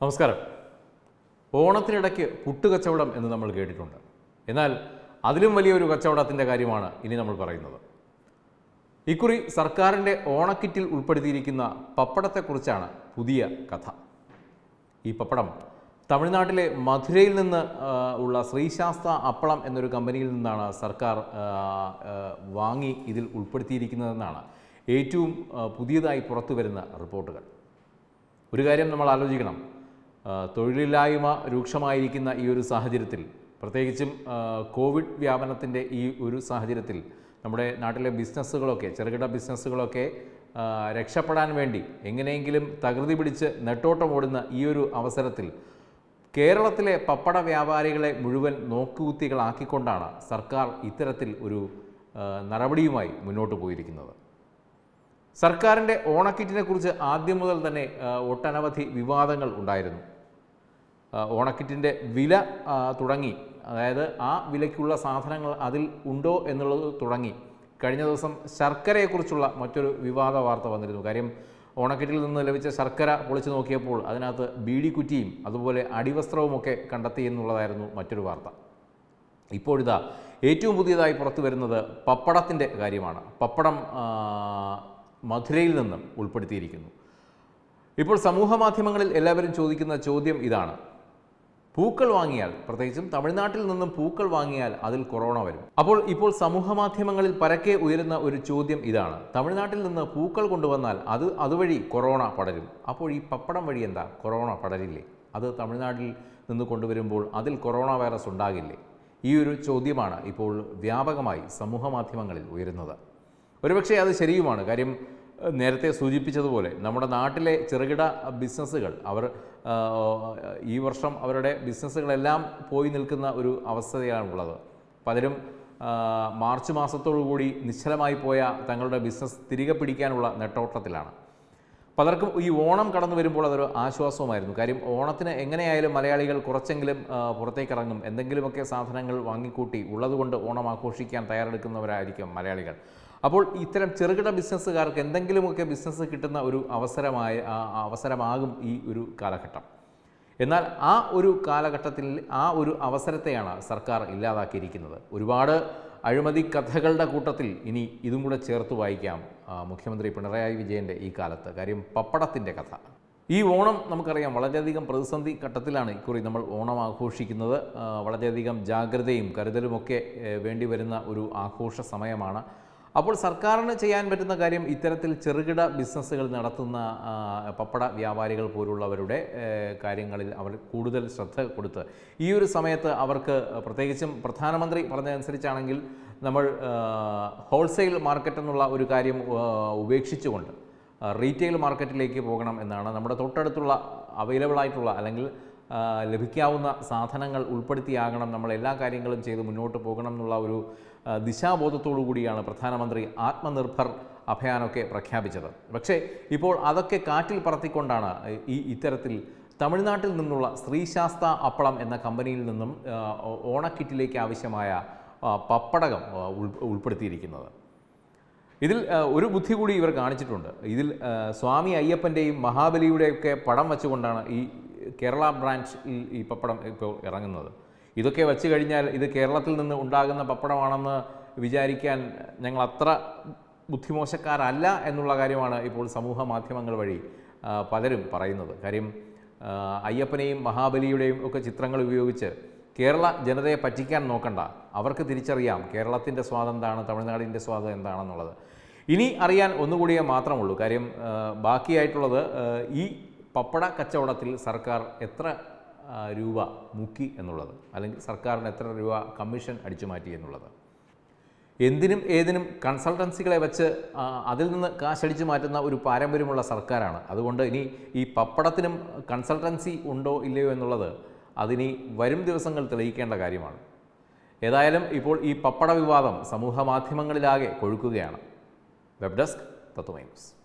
നമസ്കാരം ഓണത്തിനിടയ്ക്ക് പുട്ടുകച്ചവടം എന്ന് നമ്മൾ കേട്ടിട്ടുണ്ട് എന്നാൽ അതിലും വലിയൊരു കച്ചവടത്തിൻ്റെ കാര്യമാണ് ഇനി നമ്മൾ പറയുന്നത് ഇക്കുറി സർക്കാരിൻ്റെ ഓണക്കിറ്റിൽ ഉൾപ്പെടുത്തിയിരിക്കുന്ന പപ്പടത്തെക്കുറിച്ചാണ് പുതിയ കഥ ഈ പപ്പടം തമിഴ്നാട്ടിലെ മധുരയിൽ നിന്ന് ആ, ഉള്ള ശ്രീശാസ്ത അപ്പളം എന്നൊരു കമ്പനിയിൽ നിന്നാണ് സർക്കാർ ആ, ആ, വാങ്ങി ഇതിൽ ഉൾപ്പെടുത്തിയിരിക്കുന്നതെന്നാണ് ഏറ്റവും ആ, പുതിയതായി പുറത്തു വരുന്ന റിപ്പോർട്ടുകൾ ഒരു കാര്യം നമ്മൾ ആലോചിക്കണം ആ, തൊഴിലില്ലായ്മ രൂക്ഷമായിരിക്കുന്ന ഈ ഒരു സാഹചര്യത്തിൽ പ്രത്യേകിച്ചും ആ, കോവിഡ് വ്യാപനത്തിൻ്റെ ഈ ഒരു സാഹചര്യത്തിൽ നമ്മുടെ നാട്ടിലെ ബിസിനസ്സുകളൊക്കെ ചെറുകിട ബിസിനസ്സുകളൊക്കെ ആ, രക്ഷപ്പെടാൻ വേണ്ടി എങ്ങനെയെങ്കിലും തകൃതി പിടിച്ച് നെട്ടോട്ടം ഓടുന്ന ഈ ഒരു അവസരത്തിൽ കേരളത്തിലെ പപ്പട വ്യാപാരികളെ മുഴുവൻ നോക്കുകുത്തികളാക്കിക്കൊണ്ടാണ് സർക്കാർ ഇത്തരത്തിൽ ഒരു ആ, നടപടിയുമായി മുന്നോട്ട് പോയിരിക്കുന്നത് സർക്കാരിൻ്റെ ഓണക്കിറ്റിനെ കുറിച്ച് ആദ്യം മുതൽ തന്നെ ആ, ഒട്ടനവധി വിവാദങ്ങൾ ഉണ്ടായിരുന്നു ആ, ഓണക്കിറ്റിൻ്റെ വില ആ, തുടങ്ങി അതായത് ആ വിലയ്ക്കുള്ള സാധനങ്ങൾ അതിൽ ഉണ്ടോ എന്നുള്ളത് തുടങ്ങി കഴിഞ്ഞ ദിവസം ശർക്കരയെക്കുറിച്ചുള്ള മറ്റൊരു വിവാദ വാർത്ത വന്നിരുന്നു കാര്യം ഓണക്കിറ്റിൽ നിന്ന് ലഭിച്ച ശർക്കര പൊളിച്ചു നോക്കിയപ്പോൾ അതിനകത്ത് ബീഡി കുറ്റിയും അതുപോലെ അടിവസ്ത്രവുമൊക്കെ കണ്ടെത്തി എന്നുള്ളതായിരുന്നു മറ്റൊരു വാർത്ത ഇപ്പോഴിതാ ഏറ്റവും പുതിയതായി പുറത്തു വരുന്നത് പപ്പടത്തിൻ്റെ കാര്യമാണ് പപ്പടം ആ, മധുരയിൽ നിന്നും ഉൾപ്പെടുത്തിയിരിക്കുന്നു ഇപ്പോൾ സമൂഹ മാധ്യമങ്ങളിൽ എല്ലാവരും ചോദിക്കുന്ന ചോദ്യം ഇതാണ് പൂക്കൾ വാങ്ങിയാൽ പ്രത്യേകിച്ചും തമിഴ്നാട്ടിൽ നിന്നും പൂക്കൾ വാങ്ങിയാൽ അതിൽ കൊറോണ വരും അപ്പോൾ ഇപ്പോൾ സമൂഹ മാധ്യമങ്ങളിൽ പരക്കെ ഉയരുന്ന ഒരു ചോദ്യം ഇതാണ് തമിഴ്നാട്ടിൽ നിന്ന് പൂക്കൾ കൊണ്ടുവന്നാൽ അത് അതുവഴി കൊറോണ പടരും അപ്പോൾ ഈ പപ്പടം വഴി എന്താ കൊറോണ പടരില്ലേ അത് തമിഴ്നാട്ടിൽ നിന്ന് കൊണ്ടുവരുമ്പോൾ അതിൽ കൊറോണ വൈറസ് ഉണ്ടാകില്ലേ ഈ ഒരു ചോദ്യമാണ് ഇപ്പോൾ വ്യാപകമായി സമൂഹ മാധ്യമങ്ങളിൽ ഉയരുന്നത് ഒരുപക്ഷെ അത് ശരിയുമാണ് കാര്യം ഏഹ്, നേരത്തെ സൂചിപ്പിച്ചതുപോലെ നമ്മുടെ നാട്ടിലെ ചെറുകിട ബിസിനസ്സുകൾ അവർ ആ, ഈ വർഷം അവരുടെ ബിസിനസ്സുകളെല്ലാം പോയി നിൽക്കുന്ന ഒരു അവസ്ഥയാണുള്ളത് പലരും ആ, മാർച്ച് മാസത്തോടുകൂടി നിശ്ചലമായി പോയ തങ്ങളുടെ ബിസിനസ് തിരികെ പിടിക്കാനുള്ള നെട്ടോട്ടത്തിലാണ് പലർക്കും ഈ ഓണം കടന്നു വരുമ്പോൾ അതൊരു ആശ്വാസവുമായിരുന്നു കാര്യം ഓണത്തിന് എങ്ങനെയായാലും മലയാളികൾ കുറച്ചെങ്കിലും ആ, പുറത്തേക്ക് ഇറങ്ങും എന്തെങ്കിലുമൊക്കെ സാധനങ്ങൾ വാങ്ങിക്കൂട്ടി ഉള്ളതുകൊണ്ട് ഓണം ആഘോഷിക്കാൻ തയ്യാറെടുക്കുന്നവരായിരിക്കും മലയാളികൾ അപ്പോൾ ഇത്തരം ചെറുകിട ബിസിനസ്സുകാർക്ക് എന്തെങ്കിലുമൊക്കെ ബിസിനസ് കിട്ടുന്ന ഒരു അവസരമായ ആ, ആ അവസരമാകും ഈ ഒരു കാലഘട്ടം എന്നാൽ ആ ഒരു കാലഘട്ടത്തിൽ ആ ഒരു അവസരത്തെയാണ് സർക്കാർ ഇല്ലാതാക്കിയിരിക്കുന്നത് ഒരുപാട് അഴിമതി കഥകളുടെ കൂട്ടത്തിൽ ഇനി ഇതും കൂടെ ചേർത്ത് വായിക്കാം ആ, മുഖ്യമന്ത്രി പിണറായി വിജയൻ്റെ ഈ കാലത്ത് കാര്യം പപ്പടത്തിൻ്റെ കഥ ഈ ഓണം നമുക്കറിയാം വളരെയധികം പ്രതിസന്ധി ഘട്ടത്തിലാണ് ഇക്കുറി നമ്മൾ ഓണം ആഘോഷിക്കുന്നത് ആ, വളരെയധികം ജാഗ്രതയും കരുതലുമൊക്കെ ഏ, വേണ്ടി വരുന്ന ഒരു ആഘോഷ സമയമാണ് അപ്പോൾ സർക്കാരിന് ചെയ്യാൻ പറ്റുന്ന കാര്യം ഇത്തരത്തിൽ ചെറുകിട ബിസിനസ്സുകൾ നടത്തുന്ന ആ, പപ്പട വ്യാപാരികൾ പോലുള്ളവരുടെ ഏ, കാര്യങ്ങളിൽ അവർ കൂടുതൽ ശ്രദ്ധ കൊടുത്ത് ഈ ഒരു സമയത്ത് അവർക്ക് പ്രത്യേകിച്ചും പ്രധാനമന്ത്രി പറഞ്ഞതനുസരിച്ചാണെങ്കിൽ നമ്മൾ ആ, ഹോൾസെയിൽ മാർക്കറ്റ് എന്നുള്ള ഒരു കാര്യം ആ, ഉപേക്ഷിച്ചുകൊണ്ട് ആ, റീറ്റെയിൽ മാർക്കറ്റിലേക്ക് പോകണം എന്നാണ് നമ്മുടെ തൊട്ടടുത്തുള്ള അവൈലബിൾ ആയിട്ടുള്ള അല്ലെങ്കിൽ ആ, ലഭിക്കാവുന്ന സാധനങ്ങൾ ഉൾപ്പെടുത്തിയാകണം നമ്മൾ എല്ലാ കാര്യങ്ങളും ചെയ്ത് മുന്നോട്ട് പോകണം എന്നുള്ള ഒരു ആ, ദിശാബോധത്തോടു കൂടിയാണ് പ്രധാനമന്ത്രി ആത്മനിർഭർ അഭിയാനൊക്കെ പ്രഖ്യാപിച്ചത് പക്ഷേ ഇപ്പോൾ അതൊക്കെ കാറ്റിൽ പറത്തിക്കൊണ്ടാണ് ഈ ഇത്തരത്തിൽ തമിഴ്നാട്ടിൽ നിന്നുള്ള ശ്രീശാസ്ത അപ്പളം എന്ന കമ്പനിയിൽ നിന്നും ആ, ഓ- ഓണക്കിറ്റിലേക്ക് ആവശ്യമായ ആ, പപ്പടകം ആ, ഉൾ- ഉൾപ്പെടുത്തിയിരിക്കുന്നത് ഇതിൽ ആ, ഒരു ബുദ്ധി കൂടി ഇവർ കാണിച്ചിട്ടുണ്ട് ഇതിൽ ആ, സ്വാമി അയ്യപ്പൻ്റെയും മഹാബലിയുടെയൊക്കെ പടം വെച്ചുകൊണ്ടാണ് ഈ കേരള ബ്രാഞ്ചിൽ ഈ പപ്പടം ഇപ്പോൾ ഇറങ്ങുന്നത് ഇതൊക്കെ വെച്ച് കഴിഞ്ഞാൽ ഇത് കേരളത്തിൽ നിന്ന് ഉണ്ടാകുന്ന പപ്പടമാണെന്ന് വിചാരിക്കാൻ ഞങ്ങൾ അത്ര ബുദ്ധിമോശക്കാരല്ല എന്നുള്ള കാര്യമാണ് ഇപ്പോൾ സമൂഹ മാധ്യമങ്ങൾ വഴി ആ, പലരും പറയുന്നത് കാര്യം ആ, അയ്യപ്പനെയും മഹാബലിയുടെയും ഒക്കെ ചിത്രങ്ങൾ ഉപയോഗിച്ച് കേരള ജനതയെ പറ്റിക്കാൻ നോക്കണ്ട അവർക്ക് തിരിച്ചറിയാം കേരളത്തിൻ്റെ സ്വാദം എന്താണ് തമിഴ്നാടിൻ്റെ സ്വാദം എന്താണെന്നുള്ളത് ഇനി അറിയാൻ ഒന്നുകൂടിയേ മാത്രമുള്ളൂ കാര്യം ആ, ബാക്കിയായിട്ടുള്ളത് ആ, ഈ പപ്പട കച്ചവടത്തിൽ സർക്കാർ എത്ര ആ, രൂപ മുക്കി എന്നുള്ളത് അല്ലെങ്കിൽ സർക്കാരിന് എത്ര രൂപ കമ്മീഷൻ അടിച്ചു മാറ്റി എന്നുള്ളത് എന്തിനും ഏതിനും കൺസൾട്ടൻസികളെ വെച്ച് ആ, അതിൽ നിന്ന് കാശടിച്ചു മാറ്റുന്ന ഒരു പാരമ്പര്യമുള്ള സർക്കാരാണ് അതുകൊണ്ട് ഇനി ഈ പപ്പടത്തിനും കൺസൾട്ടൻസി ഉണ്ടോ ഇല്ലയോ എന്നുള്ളത് അതിനി വരും ദിവസങ്ങൾ തെളിയിക്കേണ്ട കാര്യമാണ് ഏതായാലും ഇപ്പോൾ ഈ പപ്പട വിവാദം സമൂഹ മാധ്യമങ്ങളിലാകെ കൊഴുക്കുകയാണ് വെബ് ഡെസ്ക് തത്വമൈ ന്യൂസ്